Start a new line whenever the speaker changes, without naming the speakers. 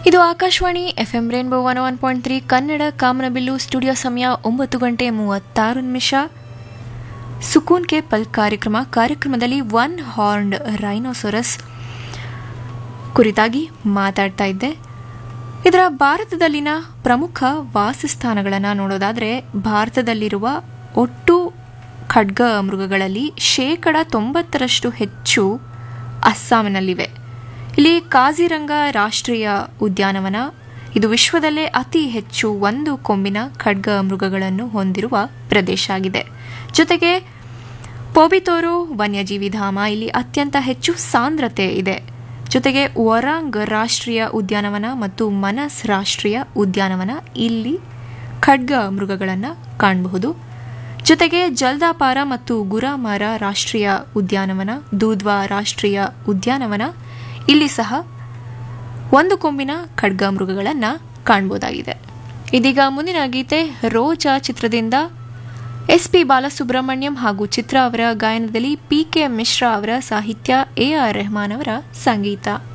ಇದು Akashvani F M Rainbow one one point three Kannada ಕಾಮನಬಿಲ್ಲು studio ಸಮಯ ಒಂಬತ್ತು ಗಂಟೆ ಮೂವತ್ತಾರು ನಿಮಿಷ ಸುಕೂನ್ ಕೆ ಪಲ್ ಕಾರ್ಯಕ್ರಮ ಕಾರ್ಯಕ್ರಮದಲ್ಲಿ ಒನ್ ಹಾರ್ನ್ಡ್ ರೈನೋಸೊರಸ್ ಕುರಿತಾಗಿ ಮಾತಾಡ್ತಾ ಇದ್ದೆ ಇದರ ಭಾರತದಲ್ಲಿನ ಪ್ರಮುಖ ವಾಸಸ್ಥಾನಗಳನ್ನು ನೋಡೋದಾದರೆ ಭಾರತದಲ್ಲಿರುವ ಒಟ್ಟು ಖಡ್ಗ ಮೃಗಗಳಲ್ಲಿ ಶೇಕಡ ತೊಂಬತ್ತರಷ್ಟು ಹೆಚ್ಚು ಅಸ್ಸಾಂನಲ್ಲಿವೆ ಇಲ್ಲಿ ಕಾಜಿರಂಗ ರಾಷ್ಟ್ರೀಯ ಉದ್ಯಾನವನ ಇದು ವಿಶ್ವದಲ್ಲೇ ಅತಿ ಹೆಚ್ಚು ಒಂದು ಕೊಂಬಿನ ಖಡ್ಗ ಮೃಗಗಳನ್ನು ಹೊಂದಿರುವ ಪ್ರದೇಶ ಆಗಿದೆ ಜೊತೆಗೆ ಪೋಬಿತೋರು ವನ್ಯಜೀವಿ ಧಾಮ ಇಲ್ಲಿ ಅತ್ಯಂತ ಹೆಚ್ಚು ಸಾಂದ್ರತೆ ಇದೆ ಜೊತೆಗೆ ವರಾಂಗ್ ರಾಷ್ಟ್ರೀಯ ಉದ್ಯಾನವನ ಮತ್ತು ಮನಸ್ ರಾಷ್ಟ್ರೀಯ ಉದ್ಯಾನವನ ಇಲ್ಲಿ ಖಡ್ಗ ಮೃಗಗಳನ್ನು ಕಾಣಬಹುದು ಜೊತೆಗೆ ಜಲ್ದಾಪಾರ ಮತ್ತು ಗುರಾಮಾರ ರಾಷ್ಟ್ರೀಯ ಉದ್ಯಾನವನ ದೂದ್ವಾ ರಾಷ್ಟ್ರೀಯ ಉದ್ಯಾನವನ ಇಲ್ಲಿ ಸಹ ಒಂದು ಕೊಂಬಿನ ಖಡ್ಗ ಮೃಗಗಳನ್ನು ಕಾಣಬಹುದಾಗಿದೆ ಇದೀಗ ಮುಂದಿನ ಗೀತೆ ರೋಜಾ ಚಿತ್ರದಿಂದ ಎಸ್ ಪಿ ಬಾಲಸುಬ್ರಹ್ಮಣ್ಯಂ ಹಾಗೂ ಚಿತ್ರ ಅವರ ಗಾಯನದಲ್ಲಿ ಪಿ ಕೆ ಮಿಶ್ರಾ ಅವರ ಸಾಹಿತ್ಯ ಎ ಆರ್ ರೆಹಮಾನ್ ಅವರ ಸಂಗೀತ